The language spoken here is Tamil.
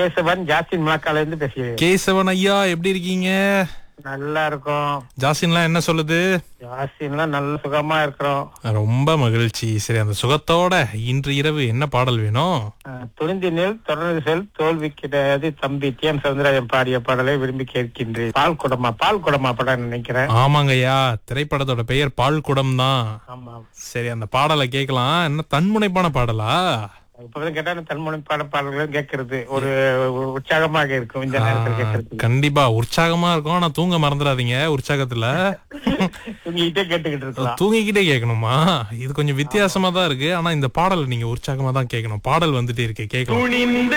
கேசவன் ஜாஸ்தின் முழக்கால இருந்து பேசுகிறேன் கேசவன் ஐயா எப்படி இருக்கீங்க நல்லா இருக்கோம் ஜாசின்லாம் என்ன சொல்லுது ஜாஸ்தின்லாம் நல்ல சுகமா இருக்கிறோம் ரொம்ப மகிழ்ச்சி சரி அந்த சுகத்தோட இன்று இரவு என்ன பாடல் வேணும் அஹ், துணிந்தினில் தொடர்ந்து செல் தோல்வி கிடையாது தம்பி டி எம் சவுந்தரராஜன் பாடிய பாடலை விரும்பி கேட்கின்றேன் பால் குடமா பால் குடமா படம் நினைக்கிறேன் ஆமாங்க ஐயா திரைப்படத்தோட பெயர் பால் குடம் தான் ஆமா சரி அந்த பாடலை கேட்கலாம் என்ன தன்முனைப்பான பாடலா இப்பதான் கேட்டா தன்மொழி பாட பாடல்களும் கேட்கறது ஒரு ஒரு உற்சாகமாக இருக்கும் இந்த நேரத்தில் கேட்கறது கண்டிப்பா உற்சாகமா இருக்கும் ஆனா தூங்க மறந்துடாதீங்க உற்சாகத்துல தூங்கிட்டே கேட்டுக்கிட்டு இருக்கலாம் தூங்கிக்கிட்டே கேட்கணுமா இது கொஞ்சம் வித்தியாசமா தான் இருக்கு ஆனா இந்த பாடலை நீங்க உற்சாகமா தான் கேட்கணும் பாடல் வந்துட்டே இருக்கு கேட்கலாம் துணிந்து